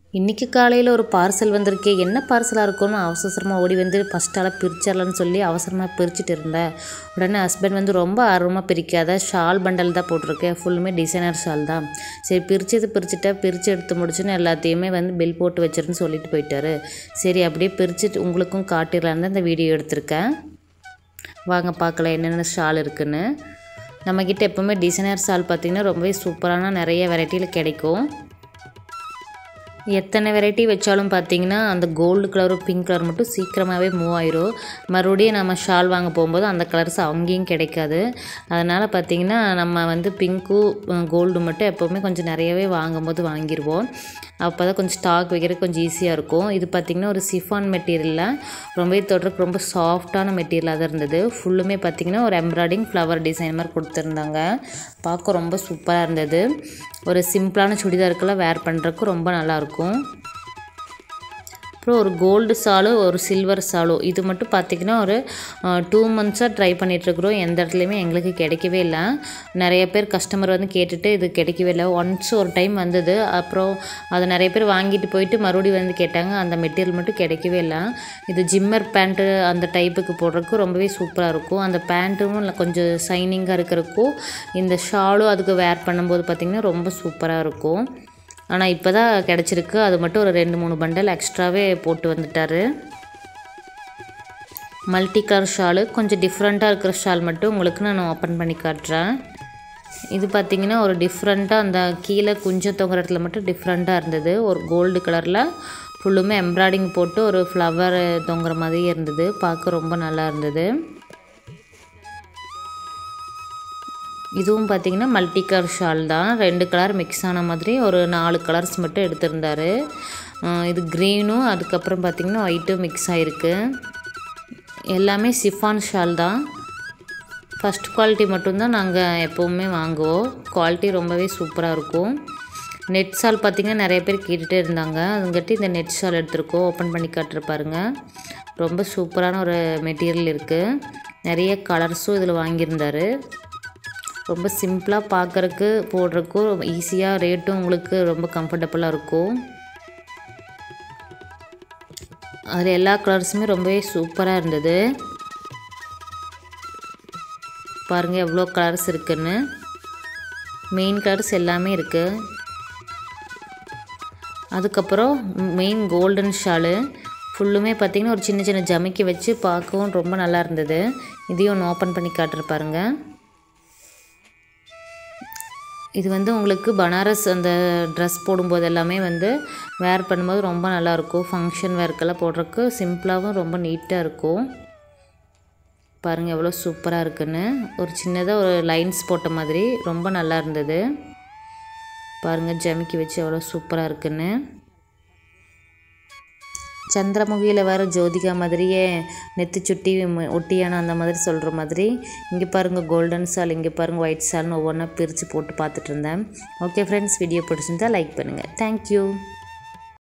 இன்றைக்கி காலையில் ஒரு பார்சல் வந்திருக்கே என்ன பார்சலாக இருக்கும்னு அவசரமாக ஓடி வந்து ஃபஸ்ட்டால் பிரிச்சிடலான்னு சொல்லி அவசரமாக பிரிச்சுட்டு இருந்தேன் உடனே ஹஸ்பண்ட் வந்து ரொம்ப ஆர்வமாக பிரிக்காத ஷால் பண்டல் தான் போட்டிருக்கேன் ஃபுல்லுமே டிசைனர் ஷால் தான் சரி பிரிச்சது பிரிச்சுட்டா பிரித்து எடுத்து முடிச்சுன்னு எல்லாத்தையுமே வந்து பில் போட்டு வச்சிருன்னு சொல்லிட்டு போயிட்டாரு சரி அப்படியே பிரிச்சுட்டு உங்களுக்கும் காட்டிடலான்னு தான் இந்த வீடியோ எடுத்திருக்கேன் வாங்க பார்க்கலாம் என்னென்ன ஷால் இருக்குன்னு நம்மக்கிட்ட எப்போவுமே டிசைனர் ஷால் பார்த்திங்கன்னா ரொம்பவே சூப்பரான நிறைய வெரைட்டியில் கிடைக்கும் எத்தனை வெரைட்டி வச்சாலும் பார்த்தீங்கன்னா அந்த கோல்டு கலரும் பிங்க் கலர் மட்டும் சீக்கிரமாகவே மூவ் ஆயிரும் மறுபடியும் நம்ம ஷால் வாங்க போகும்போது அந்த கலர்ஸ் அங்கேயும் கிடைக்காது அதனால் பார்த்தீங்கன்னா நம்ம வந்து பிங்க்கும் கோல்டு மட்டும் எப்போவுமே கொஞ்சம் நிறையவே வாங்கும்போது வாங்கிடுவோம் அப்போ தான் கொஞ்சம் ஸ்டாக் வைக்கிறதுக்கு கொஞ்சம் ஈஸியாக இருக்கும் இது பார்த்திங்கன்னா ஒரு சிஃபான் மெட்டீரியலில் ரொம்பவே தொடர்க்கு ரொம்ப சாஃப்டான மெட்டீரியலாக தான் இருந்தது ஃபுல்லுமே பார்த்திங்கன்னா ஒரு எம்ப்ராய்டிங் ஃப்ளவர் டிசைன் மாதிரி கொடுத்துருந்தாங்க பார்க்க ரொம்ப சூப்பராக இருந்தது ஒரு சிம்பிளான சுடிதாருக்கெல்லாம் வேர் பண்ணுறதுக்கு ரொம்ப நல்லாயிருக்கும் அப்புறம் ஒரு கோல்டு சாலு ஒரு சில்வர் சாலு இது மட்டும் பார்த்திங்கன்னா ஒரு டூ மந்த்ஸாக ட்ரை பண்ணிகிட்ருக்குறோம் எந்த இடத்துலையுமே எங்களுக்கு கிடைக்கவே இல்லை நிறைய பேர் கஸ்டமர் வந்து கேட்டுட்டு இது கிடைக்கவே இல்லை ஒன்ஸ் ஒரு டைம் வந்தது அப்புறம் அதை நிறைய பேர் வாங்கிட்டு போயிட்டு மறுபடியும் வந்து கேட்டாங்க அந்த மெட்டீரியல் மட்டும் கிடைக்கவே இல்லை இது ஜிம்மர் பேண்ட்டு அந்த டைப்புக்கு போடுறதுக்கு ரொம்பவே சூப்பராக இருக்கும் அந்த பேண்ட்டும் கொஞ்சம் ஷைனிங்காக இருக்கிறதுக்கும் இந்த ஷாலும் அதுக்கு வேர் பண்ணும்போது பார்த்திங்கன்னா ரொம்ப சூப்பராக இருக்கும் ஆனால் இப்போ தான் கிடச்சிருக்கு அது மட்டும் ஒரு ரெண்டு மூணு பண்டல் எக்ஸ்ட்ராவே போட்டு வந்துட்டார் மல்டி கலர் ஷாலு கொஞ்சம் டிஃப்ரெண்ட்டாக இருக்கிற ஷால் மட்டும் உங்களுக்கு நான் ஓப்பன் பண்ணி காட்டுறேன் இது பார்த்திங்கன்னா ஒரு டிஃப்ரெண்ட்டாக அந்த கீழே குஞ்சம் தொங்குற இடத்துல மட்டும் டிஃப்ரெண்ட்டாக இருந்தது ஒரு கோல்டு கலரில் ஃபுல்லுமே எம்ப்ராய்டிங் போட்டு ஒரு ஃப்ளவர் தொங்குற மாதிரியே இருந்தது பார்க்க ரொம்ப நல்லா இருந்தது இதுவும் பார்த்திங்கன்னா மல்டி கலர் ஷால் தான் ரெண்டு கலர் மிக்ஸ் ஆன மாதிரி ஒரு நாலு கலர்ஸ் மட்டும் எடுத்திருந்தார் இது க்ரீனும் அதுக்கப்புறம் பார்த்திங்கன்னா ஒயிட்டும் மிக்ஸ் ஆகிருக்கு எல்லாமே சிஃபான் ஷால் தான் ஃபஸ்ட் குவாலிட்டி மட்டும்தான் நாங்கள் எப்போவுமே வாங்குவோம் குவாலிட்டி ரொம்பவே சூப்பராக இருக்கும் நெட் ஷால் பார்த்திங்கன்னா நிறைய பேர் கேட்டுகிட்டே இருந்தாங்க அதுங்காட்டி இந்த நெட் ஷால் எடுத்திருக்கோம் ஓப்பன் பண்ணி காட்டுருப்பாருங்க ரொம்ப சூப்பரான ஒரு மெட்டீரியல் இருக்குது நிறைய கலர்ஸும் இதில் வாங்கியிருந்தார் ரொம்ப சிம்பிளாக பார்க்குறக்கு போடுறக்கும் ஈஸியாக ரேட்டும் உங்களுக்கு ரொம்ப கம்ஃபர்டபுளாக இருக்கும் அதில் எல்லா கலர்ஸுமே ரொம்பவே சூப்பராக இருந்தது பாருங்கள் எவ்வளோ கலர்ஸ் இருக்குன்னு மெயின் கலர்ஸ் எல்லாமே இருக்குது அதுக்கப்புறம் மெயின் கோல்டன் ஷாலு ஃபுல்லுமே பார்த்திங்கன்னா ஒரு சின்ன சின்ன ஜமிக்கி வச்சு பார்க்கவும் ரொம்ப நல்லா இருந்தது இதையும் ஒன்று ஓப்பன் பண்ணி காட்டுருப்பாருங்க இது வந்து உங்களுக்கு பனாரஸ் அந்த ட்ரெஸ் போடும்போது எல்லாமே வந்து வேர் பண்ணும்போது ரொம்ப நல்லாயிருக்கும் ஃபங்க்ஷன் வேர்க்கெல்லாம் போடுறதுக்கு சிம்பிளாகவும் ரொம்ப நீட்டாக இருக்கும் பாருங்கள் எவ்வளோ சூப்பராக இருக்குன்னு ஒரு சின்னதாக ஒரு லைன்ஸ் போட்ட மாதிரி ரொம்ப நல்லா இருந்தது பாருங்கள் ஜமிக்கி வச்சு எவ்வளோ சூப்பராக இருக்குன்னு சந்திரமுகியில் வேறு ஜோதிகா மாதிரியே நெத்தி சுட்டி ஒட்டியான அந்த மாதிரி சொல்கிற மாதிரி இங்கே பாருங்கள் கோல்டன் சால் இங்கே பாருங்கள் ஒயிட் சால்னு ஒவ்வொன்றா பிரித்து போட்டு பார்த்துட்டு இருந்தேன் ஓகே ஃப்ரெண்ட்ஸ் வீடியோ பிடிச்சிருந்தா லைக் பண்ணுங்கள் தேங்க்யூ